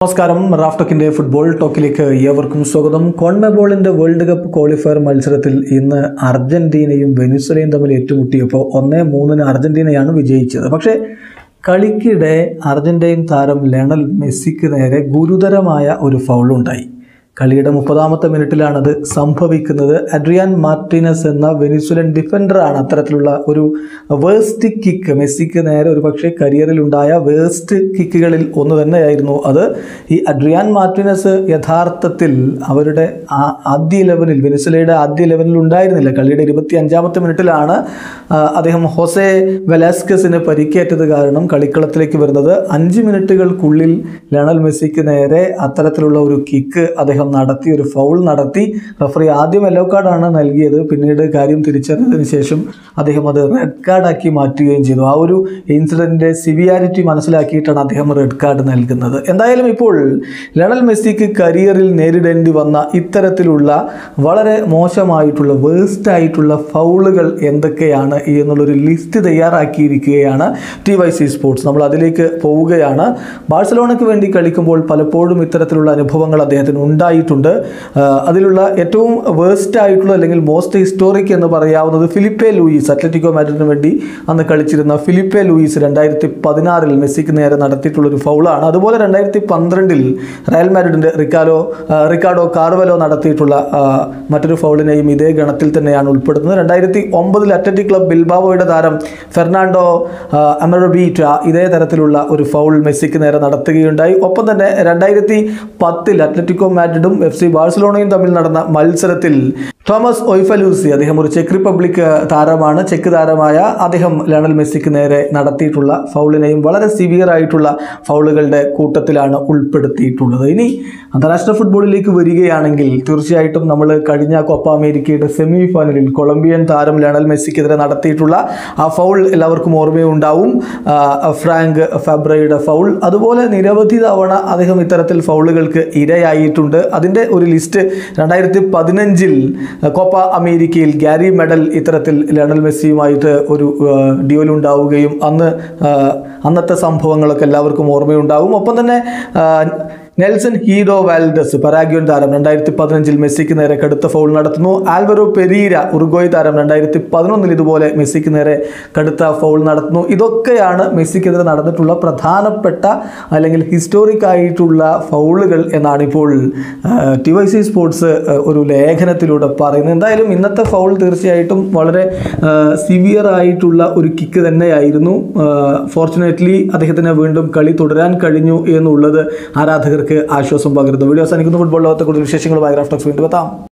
നമസ്കാരം റാഫ്ടോക്കിന്റെ ഫുട്ബോൾ ടോക്കിലേക്ക് ഏവർക്കും സ്വാഗതം കോൺമബോളിന്റെ വേൾഡ് കപ്പ് ക്വാളിഫയർ മത്സരത്തിൽ ഇന്ന് അർജന്റീനയും വെനിസ്വലയും തമ്മിൽ ഏറ്റുമുട്ടിയപ്പോൾ ഒന്നേ മൂന്നിന് അർജന്റീനയാണ് വിജയിച്ചത് പക്ഷേ കളിക്കിടെ അർജന്റീൻ താരം ലയണൽ മെസ്സിക്ക് നേരെ ഗുരുതരമായ ഒരു ഫൗളുണ്ടായി കളിയുടെ മുപ്പതാമത്തെ മിനിറ്റിലാണത് സംഭവിക്കുന്നത് അഡ്രിയാൻ മാർട്ടിനസ് എന്ന വെനിസുലൻ ഡിഫൻഡറാണ് അത്തരത്തിലുള്ള ഒരു വേസ്റ്റ് കിക്ക് മെസ്സിക്ക് നേരെ ഒരു പക്ഷേ കരിയറിലുണ്ടായ വേസ്റ്റ് കിക്കുകളിൽ ഒന്ന് തന്നെയായിരുന്നു അത് ഈ അഡ്രിയാൻ മാർട്ടിനസ് യഥാർത്ഥത്തിൽ അവരുടെ ആ- ആദ്യ ലെവലിൽ വെനിസുലയുടെ ആദ്യ ലെവലിൽ ഉണ്ടായിരുന്നില്ല കളിയുടെ ഇരുപത്തി അഞ്ചാമത്തെ മിനിറ്റിലാണ് ആ, അദ്ദേഹം ഹൊസെ വെലാസ്കസിന് പരിക്കേറ്റത് കാരണം കളിക്കളത്തിലേക്ക് വരുന്നത് അഞ്ച് മിനിറ്റുകൾക്കുള്ളിൽ ലയണൽ മെസ്സിക്ക് നേരെ അത്തരത്തിലുള്ള ഒരു കിക്ക് അദ്ദേഹം നടത്തി ഒരു ഫൗൾ നടത്തി റഫറി ആദ്യം യെല്ലോ കാർഡാണ് നൽകിയത് പിന്നീട് കാര്യം തിരിച്ചറിഞ്ഞതിന് ശേഷം അദ്ദേഹം അത് റെഡ് കാർഡാക്കി മാറ്റുകയും ചെയ്തു ആ ഒരു ഇൻസിഡൻറ്റിൻ്റെ സിവിയാരിറ്റി മനസ്സിലാക്കിയിട്ടാണ് അദ്ദേഹം റെഡ് കാർഡ് നൽകുന്നത് എന്തായാലും ഇപ്പോൾ ലയണൽ മെസ്സിക്ക് കരിയറിൽ നേരിടേണ്ടി വന്ന ഇത്തരത്തിലുള്ള വളരെ മോശമായിട്ടുള്ള വേസ്റ്റ് ആയിട്ടുള്ള ഫൗളുകൾ എന്തൊക്കെയാണ് എന്നുള്ളൊരു ലിസ്റ്റ് തയ്യാറാക്കിയിരിക്കുകയാണ് ടി വൈ സി സ്പോർട്സ് നമ്മൾ അതിലേക്ക് പോവുകയാണ് ബാഴ്സലോണയ്ക്ക് വേണ്ടി കളിക്കുമ്പോൾ പലപ്പോഴും ഇത്തരത്തിലുള്ള അനുഭവങ്ങൾ അദ്ദേഹത്തിന് ഉണ്ടായിട്ടുണ്ട് ആ, അതിലുള്ള ഏറ്റവും വേസ്റ്റ് ആയിട്ടുള്ള അല്ലെങ്കിൽ മോസ്റ്റ് ഹിസ്റ്റോറിക് എന്ന് പറയാവുന്നത് ഫിലിപ്പെ ലൂയിസ് അത്ലറ്റിക്കോ മാഡ്രിഡിന് വേണ്ടി അന്ന് കളിച്ചിരുന്ന ഫിലിപ്പെ ലൂയിസ് രണ്ടായിരത്തി പതിനാറിൽ മെസ്സിക്ക് നേരെ നടത്തിയിട്ടുള്ള ഒരു ഫൗളാണ് അതുപോലെ രണ്ടായിരത്തി പന്ത്രണ്ടിൽ റയൽ മാഡ്രിഡിൻ്റെ റിക്കാലോ ആ, റിക്കാർഡോ കാർവലോ നടത്തിയിട്ടുള്ള ആ, മറ്റൊരു ഫൗളിനെയും ഇതേ ഗണത്തിൽ തന്നെയാണ് ഉൾപ്പെടുത്തുന്നത് രണ്ടായിരത്തി ഒമ്പതിൽ അത്ലറ്റിക് ക്ലബ് ബിൽബാവോയുടെ താരം ഫെർണാണ്ടോ അമറബീറ്റ ഇതേ തരത്തിലുള്ള ഒരു ഫൗൾ മെസ്സിക്ക് നേരെ നടത്തുകയുണ്ടായി ഒപ്പം തന്നെ രണ്ടായിരത്തി പത്തിൽ അത്ലറ്റിക്കോ മാഡ്രിഡും എഫ് സി ബാഴ്സലോണയും തമ്മിൽ നടന്ന മത്സരത്തിൽ തോമസ് ഒയ്ഫലൂസി അദ്ദേഹം ഒരു ചെക്ക് റിപ്പബ്ലിക് താരമാണ് ചെക്ക് താരമായ അദ്ദേഹം ലയണൽ മെസ്സിക്ക് നേരെ നടത്തിയിട്ടുള്ള ഫൗളിനെയും വളരെ സിവിയർ ആയിട്ടുള്ള ഫൗളുകളുടെ കൂട്ടത്തിലാണ് ഉൾപ്പെടുത്തിയിട്ടുള്ളത് ഇനി അന്താരാഷ്ട്ര ഫുട്ബോളിലേക്ക് വരികയാണെങ്കിൽ തീർച്ചയായിട്ടും നമ്മൾ കഴിഞ്ഞ കോപ്പ അമേരിക്കയുടെ സെമി ഫൈനലിൽ കൊളംബിയൻ താരം ലയണൽ മെസ്സിക്കെതിരെ നടത്തിയിട്ടുള്ള ആ ഫൗൾ എല്ലാവർക്കും ഓർമ്മയുണ്ടാവും ആ, ഫ്രാങ്ക് ഫെബ്രയുടെ ഫൗൾ അതുപോലെ നിരവധി തവണ അദ്ദേഹം ഇത്തരത്തിൽ ഫൗളുകൾക്ക് ഇരയായിട്ടുണ്ട് അതിൻ്റെ ഒരു ലിസ്റ്റ് രണ്ടായിരത്തി പതിനഞ്ചിൽ കോപ്പ അമേരിക്കയിൽ ഗാരി മെഡൽ ഇത്തരത്തിൽ ലയണൽ മെസ്സിയുമായിട്ട് ഒരു ഡ്യൂവൽ ഉണ്ടാവുകയും അന്ന് ആ, അന്നത്തെ സംഭവങ്ങളൊക്കെ എല്ലാവർക്കും ഓർമ്മയുണ്ടാവും ഒപ്പം തന്നെ ആ, നെൽസൺ ഹീഡോ വാൽഡസ് പരാഗ്യോൻ താരം രണ്ടായിരത്തി പതിനഞ്ചിൽ മെസ്സിക്ക് നേരെ കടുത്ത ഫൗൾ നടത്തുന്നു ആൽവറോ പെരീര ഉറുഗോയ് താരം രണ്ടായിരത്തി പതിനൊന്നിൽ ഇതുപോലെ മെസ്സിക്ക് നേരെ കടുത്ത ഫൗൾ നടത്തുന്നു ഇതൊക്കെയാണ് മെസ്സിക്കെതിരെ നടന്നിട്ടുള്ള പ്രധാനപ്പെട്ട അല്ലെങ്കിൽ ഹിസ്റ്റോറിക് ആയിട്ടുള്ള ഫൗളുകൾ എന്നാണ് ഇപ്പോൾ ടി വൈ സി സ്പോർട്സ് ആ, ഒരു ലേഖനത്തിലൂടെ പറയുന്നത് എന്തായാലും ഇന്നത്തെ ഫൗൾ തീർച്ചയായിട്ടും വളരെ സിവിയർ ആയിട്ടുള്ള ഒരു കിക്ക് തന്നെയായിരുന്നു ഫോർച്ചുനേറ്റ്ലി അദ്ദേഹത്തിന് വീണ്ടും കളി തുടരാൻ കഴിഞ്ഞു എന്നുള്ളത് ആരാധകർക്ക് ആശ്വാസം പകരുന്നു വീഡിയോ അവസാനിക്കുന്ന ഫുട്ബോൾ ലോകത്തെ കൂടുതൽ വിശേഷങ്ങളുമായി റാഫ്റ്റോക്സ് വീണ്ടും എത്താം